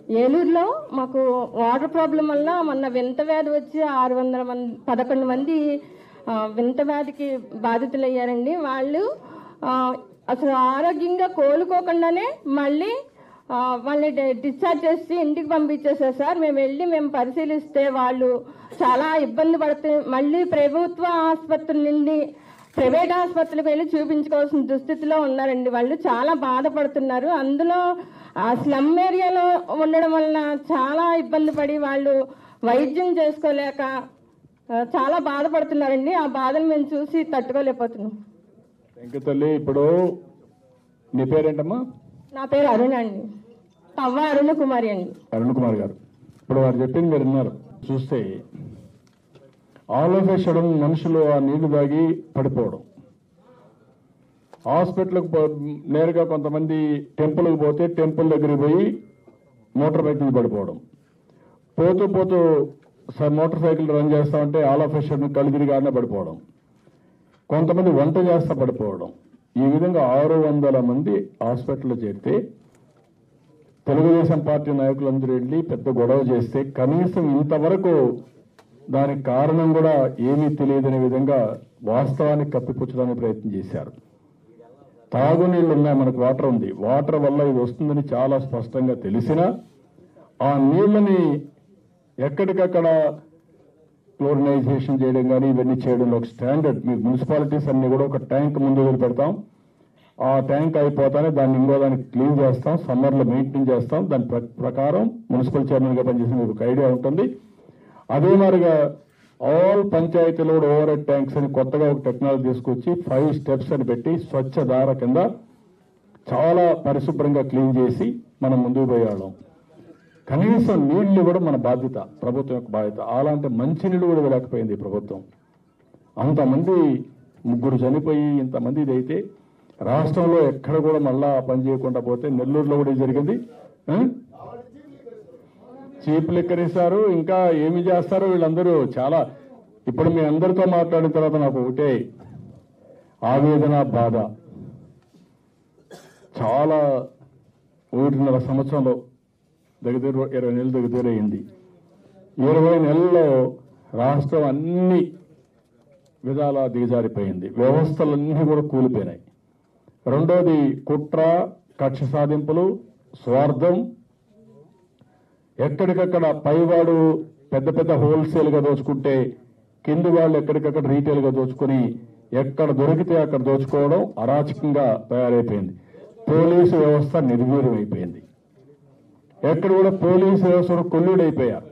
ఏలూరులో మాకు water problem వల్ల మొన్న వింత వ్యాధి వచ్చి ఆరు వందల మంది పదకొండు మంది ఆ, వింత వ్యాధికి బాధితులయ్యారండి వాళ్ళు ఆ, అసలు ఆరోగ్యంగా కోలుకోకుండానే మళ్ళీ ఆ, వాళ్ళని డి- డిశ్చార్జ్ చేసి ఇంటికి పంపించేశారు సార్ మేము వెళ్ళి మేము పరిశీలిస్తే వాళ్ళు చాలా ఇబ్బంది పడుతూ మళ్ళీ ప్రభుత్వ ఆసుపత్రుల నుండి ప్రైవేట్ ఆసుపత్రికి వెళ్ళి చూపించుకోవాల్సిన దుస్థితిలో ఉన్నారండి వాళ్ళు చాలా బాధపడుతున్నారు అందులో ఆ స్లమ్ ఏరియాలో ఉండడం వలన చాలా ఇబ్బంది పడి వాళ్ళు వైద్యం చేసుకోలేక ఆ, చాలా బాధపడుతున్నారండి ఆ బాధను మేము చూసి తట్టుకోలేకపోతున్నాం వెంక తల్లి ఇప్పుడు నీ పేరేంటమ్మా నా పేరు అరుణ అండి తవ్వ అరుణ కుమారి అండి అరుణ్ కుమార్ గారు ఇప్పుడు వారు చెప్పింది మీరు విన్నారు చూస్తే ఆల్ ఆఫ్ సడన్ మనుషులు ఆ నీళ్లు తాగి పడిపోవడం హాస్పిటల్కి పో నేరుగా కొంతమంది టెంపుల్కి పోతే టెంపుల్ దగ్గరికి పోయి మోటార్ బైక్ మీద పడిపోవడం పోతూ పోతూ స- మోటార్ సైకిల్ రన్ చేస్తా ఉంటే ఆల్ ఆఫ్ సడన్ కళ్ళు తిరిగి ఆడనే పడిపోవడం కొంతమంది వంట చేస్తా పడిపోవడం ఈ విధంగా ఆరు వందల మంది హాస్పిటల్లో చేరితే తెలుగుదేశం పార్టీ నాయకులందరూ వెళ్ళి పెద్ద గొడవ చేస్తే కనీసం ఇంతవరకు దానికి కారణం కూడా ఏమీ తెలియదనే విధంగా వాస్తవాన్ని కప్పిపుచ్చడానికి ప్రయత్నం చేశారు తాగునీళ్లు ఉన్నాయి మనకు వాటర్ ఉంది వాటర్ వల్ల ఇది వస్తుందని చాలా స్పష్టంగా తెలిసినా ఆ నీళ్ళని ఎక్కడికక్కడ క్లోరినైజేషన్ చేయడం కానీ ఇవన్నీ చేయడంలో ఒక స్టాండర్డ్ మీ మున్సిపాలిటీస్ అన్ని కూడా ఒక ట్యాంక్ ముందు వదిలి పెడతాం ఆ ట్యాంక్ అయిపోతానే దాన్ని ఇంకో దానికి క్లీన్ చేస్తాం సమ్మర్లో మెయింటైన్ చేస్తాం దాని ప్ర- ప్రకారం మున్సిపల్ చైర్మన్గా పనిచేసిన మీకు ఒక ఐడియా ఉంటుంది అదే మాదిరిగా ఆల్ పంచాయతీలు కూడా ఓవర్ హెడ్ ట్యాంక్స్ అని కొత్తగా ఒక టెక్నాలజీ తీసుకొచ్చి ఫైవ్ స్టెప్స్ అని పెట్టి స్వచ్ఛ ధార కింద చాలా పరిశుభ్రంగా క్లీన్ చేసి మనం ముందుకు పోయేవాళ్ళం కనీసం నీళ్లు కూడా మన బాధ్యత ప్రభుత్వం యొక్క బాధ్యత అలాంటి మంచి నీళ్లు కూడా లేకపోయింది ఈ ప్రభుత్వం అంతమంది ముగ్గురు చనిపోయి ఇంతమంది ఇదైతే రాష్ట్రంలో ఎక్కడ కూడా మళ్ళా ఆ పని చేయకుండా పోతే నెల్లూరులో కూడా ఇది జరిగింది ఆ? చీప్ లిక్కర్ ఇస్తారు ఇంకా ఏమి చేస్తారో వీళ్ళందరూ చాలా ఇప్పుడు మీ అందరితో మాట్లాడిన తర్వాత నాకు ఒకటే ఆవేదన బాధ చాలా ఒకటిన్నర సంవత్సరంలో దగ్గర ఇరవై నెలలు దగ్గర అయింది ఇరవై నెలల్లో రాష్ట్రం అన్ని విధాలా దిగజారిపోయింది వ్యవస్థలన్నీ కూడా కూలిపోయినాయి రెండోది కుట్ర కక్ష సాధింపులు స్వార్థం ఎక్కడికక్కడ పైవాడు పెద్ద పెద్ద హోల్సేల్ గా దోచుకుంటే కింది వాళ్ళు ఎక్కడికక్కడ రీటైల్ గా దోచుకుని ఎక్కడ దొరికితే అక్కడ దోచుకోవడం అరాచకంగా తయారైపోయింది పోలీసు వ్యవస్థ నిర్వీర్యం అయిపోయింది ఎక్కడ కూడా పోలీసు వ్యవస్థ కొల్లుడైపోయారు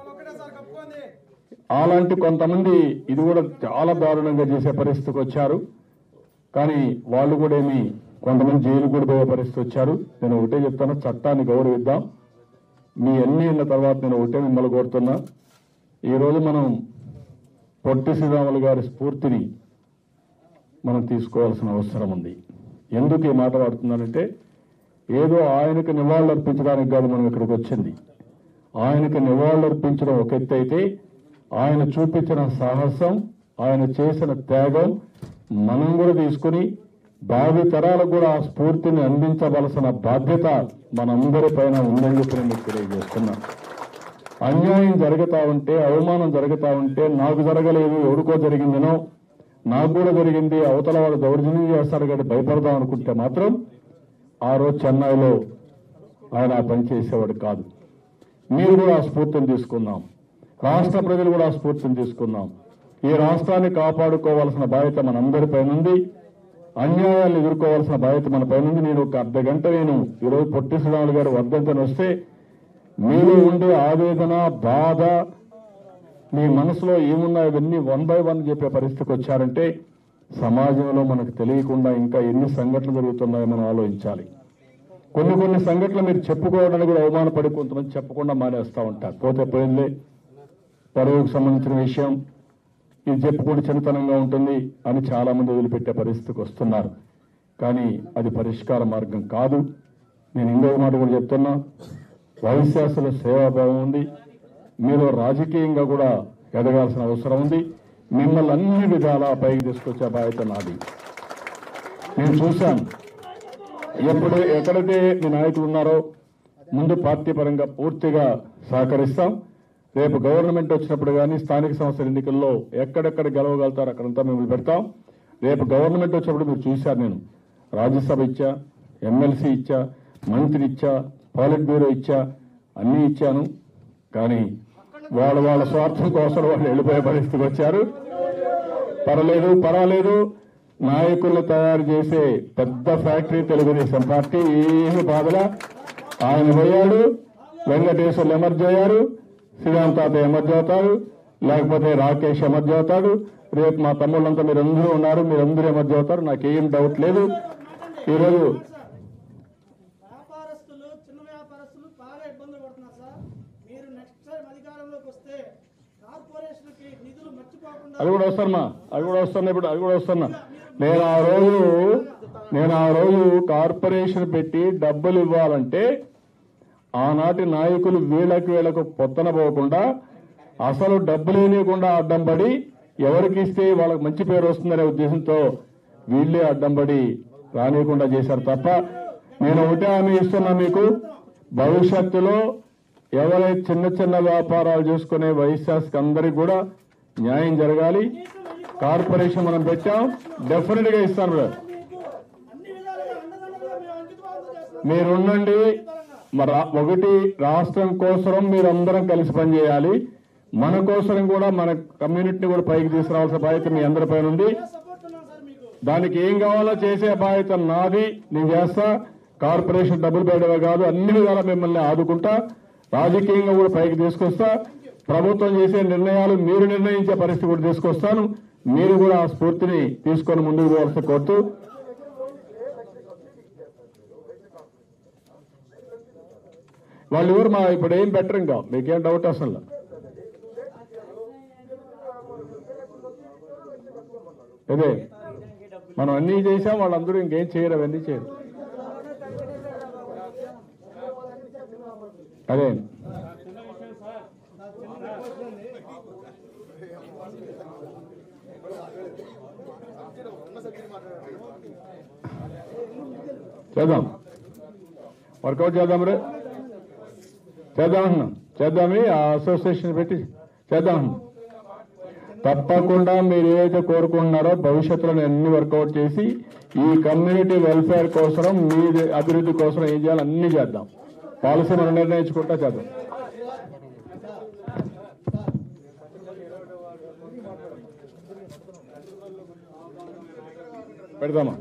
అలాంటి కొంతమంది ఇది కూడా చాలా దారుణంగా చేసే పరిస్థితికి వచ్చారు కానీ వాళ్ళు కూడా ఏమి కొంతమంది జైలు కూడా పోయే పరిస్థితి వచ్చారు నేను ఒకటే చెప్తాను చట్టాన్ని గౌరవిద్దాం మీ అన్ని అయిన తర్వాత నేను ఒకటే మిమ్మల్ని కోరుతున్నా ఈరోజు మనం పొట్టి శ్రీరాములు గారి స్ఫూర్తిని మనం తీసుకోవాల్సిన అవసరం ఉంది ఎందుకు ఈ మాట వాడుతున్నానంటే ఏదో ఆయనకు నివాళులు అర్పించడానికి కాదు మనం ఇక్కడికి వచ్చింది ఆయనకు నివాళులు అర్పించడం ఒక ఎత్తు అయితే ఆయన చూపించిన సాహసం ఆయన చేసిన త్యాగం మనం కూడా తీసుకుని భావి తరాలకు కూడా ఆ స్ఫూర్తిని అందించవలసిన బాధ్యత మనందరి పైన ఉందని చెప్పి నేను మీకు తెలియజేస్తున్నా అన్యాయం జరుగుతా ఉంటే అవమానం జరుగుతా ఉంటే నాకు జరగలేదు ఎవరికో జరిగిందనో నాకు కూడా జరిగింది అవతల వాళ్ళు దౌర్జన్యం చేస్తారు కాబట్టి భయపడదాం అనుకుంటే మాత్రం ఆ రోజు చెన్నైలో ఆయన ఆ పని చేసేవాడు కాదు మీరు కూడా ఆ స్ఫూర్తిని తీసుకుందాం రాష్ట్ర ప్రజలు కూడా ఆ స్ఫూర్తిని తీసుకుందాం ఈ రాష్ట్రాన్ని కాపాడుకోవాల్సిన బాధ్యత మనందరిపైన ఉంది అన్యాయాలు ఎదుర్కోవాల్సిన బాధ్యత మన పైన ఉంది నేను ఒక అర్ధ గంట నేను ఈరోజు పొట్టి శ్రీరాములు గారు వర్ధంతని వస్తే మీలో ఉండే ఆవేదన బాధ మీ మనసులో ఏమున్నాయో ఇవన్నీ వన్ బై వన్ చెప్పే పరిస్థితికి వచ్చారంటే సమాజంలో మనకు తెలియకుండా ఇంకా ఎన్ని సంఘటనలు జరుగుతున్నాయో మనం ఆలోచించాలి కొన్ని కొన్ని సంఘటనలు మీరు చెప్పుకోవడానికి కూడా అవమానపడి కొంతమంది చెప్పకుండా మానేస్తూ ఉంటారు పోతే పోయిందే పరువుకు సంబంధించిన విషయం ఇది చెప్పుకుంటే చిన్నతనంగా ఉంటుంది అని చాలా మంది వదిలిపెట్టే పరిస్థితికి వస్తున్నారు కానీ అది పరిష్కార మార్గం కాదు నేను ఇంకొక మాట కూడా చెప్తున్నా వైశ్యాసుల సేవాభావం ఉంది మీరు రాజకీయంగా కూడా ఎదగాల్సిన అవసరం ఉంది మిమ్మల్ని అన్ని విధాలా పైకి తీసుకొచ్చే బాధ్యత నాది నేను చూశాను ఎప్పుడు ఎక్కడైతే మీ నాయకులు ఉన్నారో ముందు పార్టీ పరంగా పూర్తిగా సహకరిస్తాం రేపు గవర్నమెంట్ వచ్చినప్పుడు కానీ స్థానిక సంస్థల ఎన్నికల్లో ఎక్కడెక్కడ గెలవగలుగుతారో అక్కడంతా మేము పెడతాం రేపు గవర్నమెంట్ వచ్చినప్పుడు మీరు చూశారు నేను రాజ్యసభ ఇచ్చా ఎమ్మెల్సీ ఇచ్చా మంత్రి ఇచ్చా పాలిట్ బ్యూరో ఇచ్చా అన్నీ ఇచ్చాను కానీ వాళ్ళ వాళ్ళ స్వార్థం కోసం వాళ్ళు వెళ్ళిపోయే పరిస్థితికి వచ్చారు పర్వాలేదు పర్వాలేదు నాయకులను తయారు చేసే పెద్ద ఫ్యాక్టరీ తెలుగుదేశం పార్టీ ఏమి బాధలా ఆయన పోయాడు వెంకటేశ్వర్లు ఎమర్జ్ అయ్యారు శ్రీరామ్ తాత ఎమర్జ్ అవుతారు లేకపోతే రాకేష్ ఎమర్జ్ అవుతాడు రేపు మా తమ్ముళ్ళంతా మీరందరూ ఉన్నారు మీరందరూ ఎమర్జ్ అవుతారు నాకేం డౌట్ లేదు ఈరోజు వ్యాపారస్తులు చిన్న వ్యాపారస్తులు బాగా ఇబ్బందులు పడుతున్నారు సార్ మీరు నెక్స్ట్ టైం అధికారంలోకి వస్తే కార్పొరేషన్ కి నిధులు మర్చిపోకుండా అది కూడా వస్తానమ్మా అది కూడా వస్తున్నా ఇప్పుడు అది కూడా వస్తున్నా నేను ఆ రోజు నేను ఆ రోజు కార్పొరేషన్ పెట్టి డబ్బులు ఇవ్వాలంటే ఆనాటి నాయకులు వీళ్ళకి వీళ్ళకు పొత్తన పోకుండా అసలు డబ్బులు ఇవ్వకుండా అడ్డం పడి ఎవరికి ఇస్తే వాళ్ళకి మంచి పేరు వస్తుందనే ఉద్దేశంతో వీళ్ళే అడ్డం పడి రానియకుండా చేశారు తప్ప నేను ఒకటే హామీ ఇస్తున్నా మీకు భవిష్యత్తులో ఎవరైతే చిన్న చిన్న వ్యాపారాలు చేసుకునే వైశ్యాస్కి అందరికి కూడా న్యాయం జరగాలి కార్పొరేషన్ మనం పెట్టాం డెఫినెట్ గా ఇస్తాను బ్రదర్ అన్ని విధాలుగా అండదండలుగా మేము అంకితభావంతో చేస్తున్నాం మీరుండండి మరి రా- ఒకటి రాష్ట్రం కోసం మీరందరం కలిసి పనిచేయాలి మన కోసం కూడా మన కమ్యూనిటీని కూడా పైకి తీసుకురావాల్సిన బాధ్యత మీ అందరి పైన ఉంది సపోర్ట్ ఉన్నాం సార్ మీకు దానికి ఏం కావాలో చేసే బాధ్యత నాది నేను చేస్తా కార్పొరేషన్ డబ్బులు పెట్టడమే కాదు అన్ని విధాలా మిమ్మల్ని ఆదుకుంటా రాజకీయంగా కూడా పైకి తీసుకొస్తా ప్రభుత్వం చేసే నిర్ణయాలు మీరు నిర్ణయించే పరిస్థితి కూడా తీసుకొస్తాను మీరు కూడా ఆ స్ఫూర్తిని తీసుకొని ముందుకు పోవాల్సి కోరుతూ వాళ్ళు ఎవరు మా ఇప్పుడు ఏం బెటర్ ఇంకా మీకేం డౌట్ అసలు అదే మనం అన్నీ చేసాం వాళ్ళందరూ ఇంకేం చేయరు అవన్నీ చేయరు అదే చేద్దాం వర్కౌట్ చేద్దాం రే చేద్దామన్నా చేద్దామని ఆ అసోసియేషన్ పెట్టి చేద్దామన్నా తప్పకుండా మీరు ఏదైతే కోరుకుంటున్నారో భవిష్యత్తులో నేను అన్ని వర్కౌట్ చేసి ఈ కమ్యూనిటీ వెల్ఫేర్ కోసం మీ అభివృద్ధి కోసం ఏం చేయాలో అన్ని చేద్దాం పాలసీ మనం నిర్ణయించుకుంటా చేద్దాం పెడదామా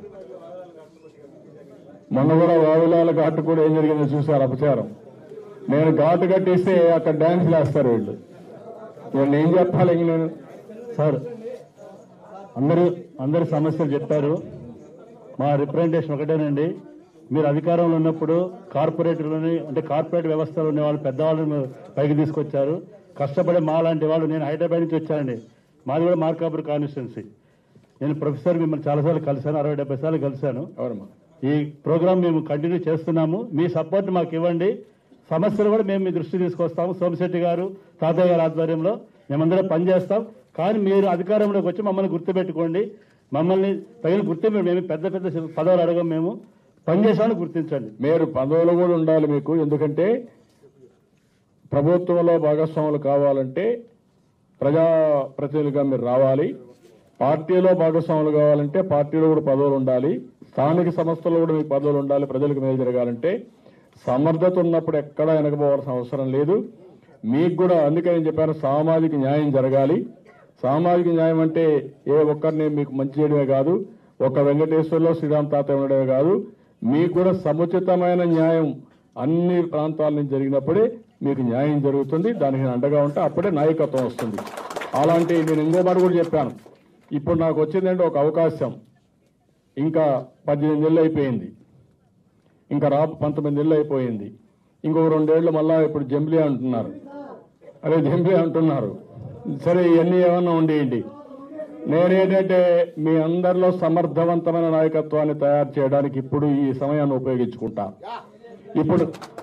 మొన్న కూడా వావిలాల ఘాటు కూడా ఏం జరిగిందో చూశారు అపచారం నేను ఘాటు కట్టిస్తే అక్కడ డాన్స్ వేస్తారు వీళ్ళు వీళ్ళు ఏం చెప్పాలి ఇంక నేను సార్ అందరూ అందరి సమస్యలు చెప్పారు మా రిప్రజెంటేషన్ ఒకటేనండి మీరు అధికారంలో ఉన్నప్పుడు కార్పొరేటర్లని అంటే కార్పొరేట్ వ్యవస్థలో ఉన్న వాళ్ళు పెద్దవాళ్ళని పైకి తీసుకొచ్చారు కష్టపడే మా లాంటి వాళ్ళు నేను హైదరాబాద్ నుంచి వచ్చానండి మాది కూడా మార్కాపూర్ కాన్స్టిట్యున్సీ నేను ప్రొఫెసర్ మిమ్మల్ని చాలాసార్లు కలిశాను అరవై డెబ్బై సార్లు కలిశాను ఎవరమ్మా ఈ ప్రోగ్రామ్ మేము కంటిన్యూ చేస్తున్నాము మీ సపోర్ట్ మాకు ఇవ్వండి సమస్యలు కూడా మేము మీ దృష్టి తీసుకొస్తాము సోమశెట్టి గారు తాతయ్య గారి ఆధ్వర్యంలో మేమందరం పనిచేస్తాం కానీ మీరు అధికారంలోకి వచ్చి మమ్మల్ని గుర్తుపెట్టుకోండి మమ్మల్ని తగిన గుర్తింపు మేము పెద్ద పెద్ద పదవులు అడగం మేము పనిచేసామని గుర్తించండి మీరు పదవులు కూడా ఉండాలి మీకు ఎందుకంటే ప్రభుత్వంలో భాగస్వాములు కావాలంటే ప్రజాప్రతినిధులుగా మీరు రావాలి పార్టీలో భాగస్వాములు కావాలంటే పార్టీలో కూడా పదవులు ఉండాలి స్థానిక సంస్థల్లో కూడా మీకు పదవులు ఉండాలి ప్రజలకు మేలు జరగాలంటే సమర్థత ఉన్నప్పుడు ఎక్కడా వెనకపోవాల్సిన అవసరం లేదు మీకు కూడా అందుకే నేను చెప్పాను సామాజిక న్యాయం జరగాలి సామాజిక న్యాయం అంటే ఏ ఒక్కరిని మీకు మంచి చేయడమే కాదు ఒక వెంకటేశ్వర్లో శ్రీరామ్ తాత ఉండడమే కాదు మీకు కూడా సముచితమైన న్యాయం అన్ని ప్రాంతాల నుంచి జరిగినప్పుడే మీకు న్యాయం జరుగుతుంది దానికి నేను అండగా ఉంటే అప్పుడే నాయకత్వం వస్తుంది అలాంటి నేను ఇంకో మాట కూడా చెప్పాను ఇప్పుడు నాకు వచ్చిందంటే ఒక అవకాశం ఇంకా పద్దెనిమిది నెలలు అయిపోయింది ఇంకా రా పంతొమ్మిది నెలలు అయిపోయింది ఇంకొక రెండేళ్లు మళ్ళా ఇప్పుడు జంబ్లీ అంటున్నారు అదే జంబ్లీ అంటున్నారు సరే ఇవన్నీ ఏమన్నా ఉండేయండి నేనేంటంటే మీ అందరిలో సమర్థవంతమైన నాయకత్వాన్ని తయారు చేయడానికి ఇప్పుడు ఈ సమయాన్ని ఉపయోగించుకుంటా ఇప్పుడు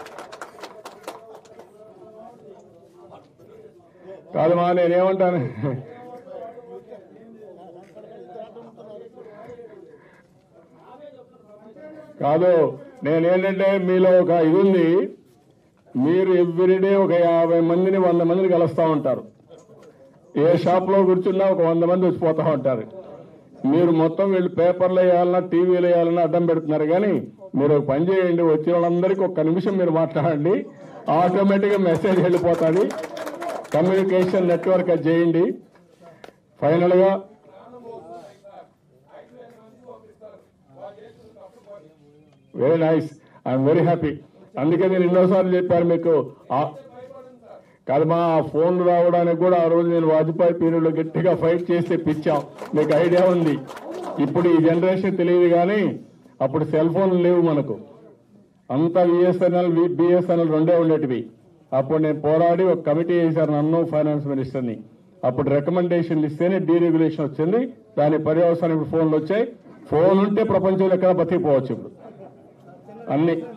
కాదమ్మా నేనేమంటాను కాదు నేనేంటంటే మీలో ఒక ఇది ఉంది మీరు ఎవ్రీడే ఒక యాభై మందిని వంద మందిని కలుస్తూ ఉంటారు ఏ షాప్లో కూర్చున్నా ఒక వంద మంది వచ్చిపోతూ ఉంటారు మీరు మొత్తం వీళ్ళు పేపర్లు వేయాలన్నా టీవీలు వేయాలన్నా అడ్డం పెడుతున్నారు కానీ మీరు ఒక పని చేయండి వచ్చిన వాళ్ళందరికీ ఒక్క నిమిషం మీరు మాట్లాడండి ఆటోమేటిక్గా మెసేజ్ వెళ్ళిపోతుంది కమ్యూనికేషన్ నెట్వర్క్ అది చేయండి ఫైనల్గా very nice I'm very happy అందుకే నేను ఎన్నోసార్లు చెప్పాను మీకు ఆ- కాదు మా ఫోన్లు రావడానికి కూడా ఆ రోజు నేను వాజ్పేయి పీరియడ్లో గట్టిగా ఫైట్ చేసి తెప్పించాం మీకు ఐడియా ఉంది ఇప్పుడు ఈ జనరేషన్ తెలియదు కానీ అప్పుడు సెల్ ఫోన్లు లేవు మనకు అంతా విఎస్ఎన్ఎల్ బిఎస్ఎన్ఎల్ రెండే ఉండేటివి అప్పుడు నేను పోరాడి ఒక కమిటీ వేశారు నన్ను ఫైనాన్స్ మినిస్టర్ని అప్పుడు రికమెండేషన్లు ఇస్తేనే డీరెగ్యులేషన్ వచ్చింది దాని పర్యవసానం ఇప్పుడు ఫోన్లు వచ్చాయి ఫోన్ ఉంటే ప్రపంచంలో ఎక్కడ బతికిపోవచ్చు ఇప్పుడు అన్ని